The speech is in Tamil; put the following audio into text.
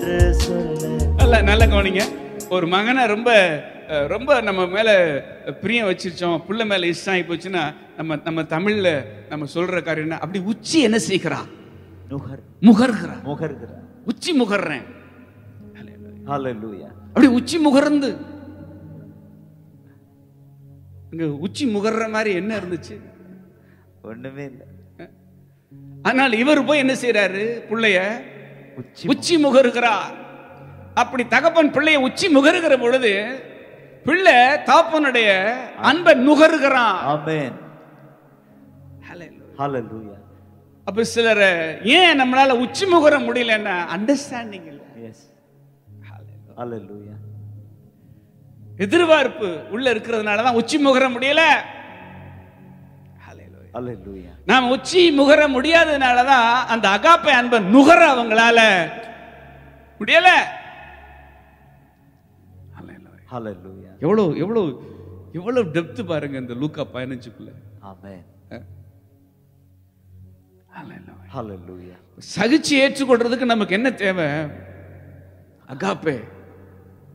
என்று சொல்ல நல்ல நல்ல கவனிங்க ஒரு மகனை ரொம்ப அஹ், ரொம்ப நம்ம மேல பிரியம் வச்சிருச்சோம் புள்ள மேல இஷ்டம் ஆகி போச்சுன்னா நம்ம நம்ம தமிழ்ல நம்ம சொல்ற காரியம் என்ன அப்படி உச்சி என்ன செய்கிறா நுகர் முகர்கிறா முகர்கிறார் உச்சி முகர்றேன் ஹalleluya அப்படி உச்சி முகர்ந்து இங்க உச்சி முகர்ற மாதிரி என்ன இருந்துச்சு ஒண்ணுமே இல்ல ஆனால் இவர் போய் என்ன செய்யறாரு புள்ளைய உச்சி உச்சி முகருகிறார் அப்படி தகப்பன் பிள்ளைய உச்சி முகருகிற பொழுது பிள்ளை தாப்பனுடைய அன்பை நுகருகிறான் ஆமென் ஹalleluya அப்ப சிலரை ஏன் நம்மளால உச்சி முகர முடியலன்னா அண்டர்ஸ்டாண்டிங் இல்லை எஸ் ஹalleluya எதிர்பார்ப்பு உள்ள இருக்கிறதுனால தான் உச்சி முகர முடியல ஹalleluya நாம் உச்சி முகர முடியாததுனால தான் அந்த அகாப்பை அன்பை நுகர அவங்களால முடியல ஹalleluya எவ்வளவு எவ்வளவு எவ்வளவு டெப்த் பாருங்க இந்த லூக்கா பதினஞ்சுக்குள்ள ஆமென் ஹalleluya சகிச்சு ஏற்றுக்கொள்றதுக்கு நமக்கு என்ன தேவை அகாப்பே